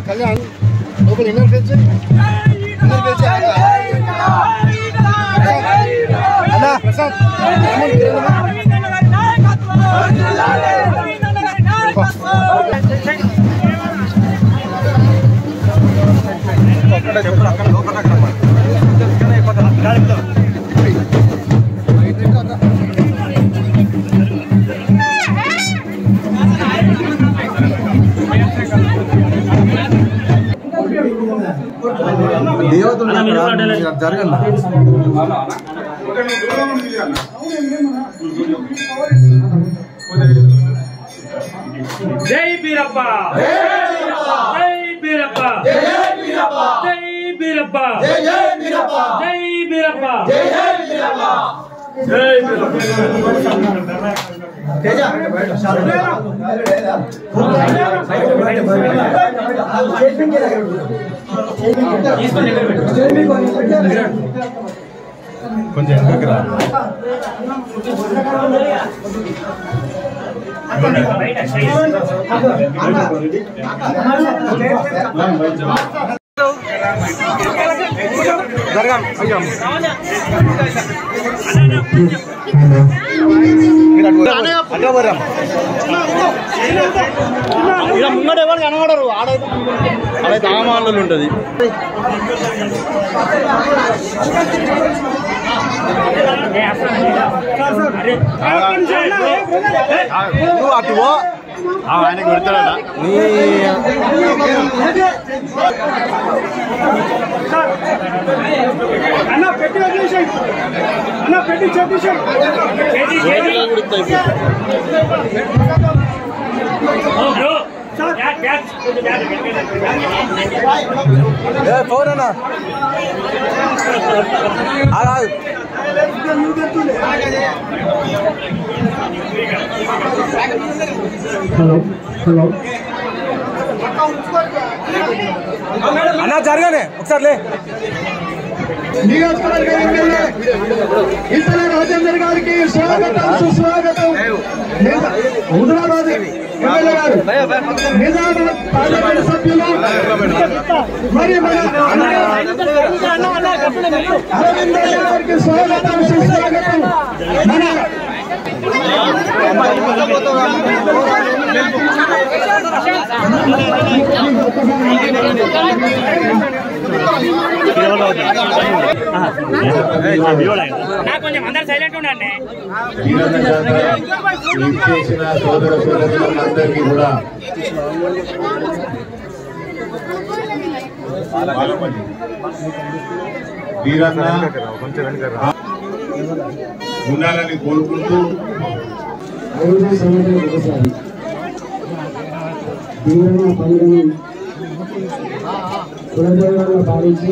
కళ్యాణ్ లోపల inner fence inner fence అన్నా ప్రసాద్ రామన్ కిరణ్ జరగండి జై బీరప్ప జై బీరప్ప జై బీరప్ప జై బీరప్ప జై కొంచెం వెనక్కి రా జరగండి అయ్యో అట్లా పోరా ఇలా ముంగడు ఎవరు కనబడరు ఆడైతే అదైతే ఆమాలలో ఉంటుంది నువ్వు అటు పో. ఆయనకు పెడతాడా నీ అన్న పెట్టి వదిలేసాయి అన్న పెట్టి చెప్పేసాయి ఏ ఫోన్ అన్న ఆగు, ఆగు. అన్న జరగనే ఒకసారి లే నియోజకవర్గ ఎమ్మెల్యే ఇతర రాజేందర్ గారికి స్వాగతం సుస్వాగతం హైదరాబాద్ ఎమ్మెల్యే గారు నిజామాబాద్ పార్లమెంట్ సభ్యులు మరి మన అరవింద్ గారికి స్వాగతం సుస్వాగతం మన కొంచెం అందరు సైలెంట్ ఉండండి చేసిన సోదర సోదరులందరికీ కూడా వీరన్న కొంచెం వెనక రా. ఉండాలని కోరుకుంటూ ఐదు సంవత్సరాలు ఒకసారి తీవ్రంగా పండుగను కులదైవంగా భావించి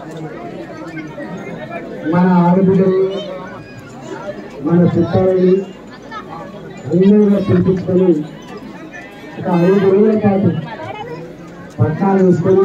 మన ఆడబిడ్డలు మన చుట్టాలని అందరూ పిలిపించుకొని ఒక ఐదు రోజుల పాటు పట్టాలు వేసుకొని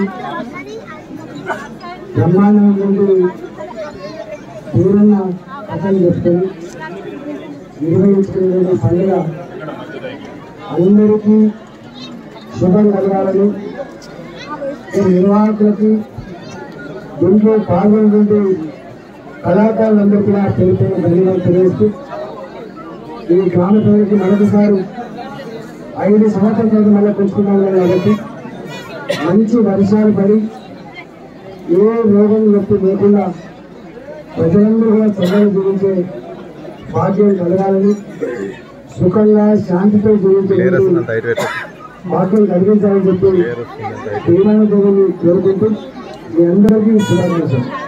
బ్రహ్మాండం నుండి తీవ్రంగా కథలు చేసుకొని నిర్వహించుకునే పండుగ అందరికీ శుభం కలగాలని ఈ నిర్వాహకులకి దీంట్లో పాల్గొంటుంటే కళాకారులందరికీ నా పేరు పేరు ధన్యవాదాలు తెలియజేస్తూ ఈ గ్రామ ప్రజలకి మరొకసారి ఐదు సంవత్సరాల తర్వాత మళ్ళీ పెంచుకున్నాం కాబట్టి మంచి వర్షాలు పడి ఏ రోగం నొప్పి లేకుండా ప్రజలందరూ కూడా చల్లగా జీవించే భాగ్యం కలగాలని సుఖంగా శాంతితో జీవించే లేరు వస్తుందంట, ఇటు పెట్టు. భాగ్యం కలిగించాలని చెప్పి లేరు వస్తుందంట, ఇటు. తీర్మానం కోరుకుంటూ మీ అందరికీ శుభాకాంక్షలు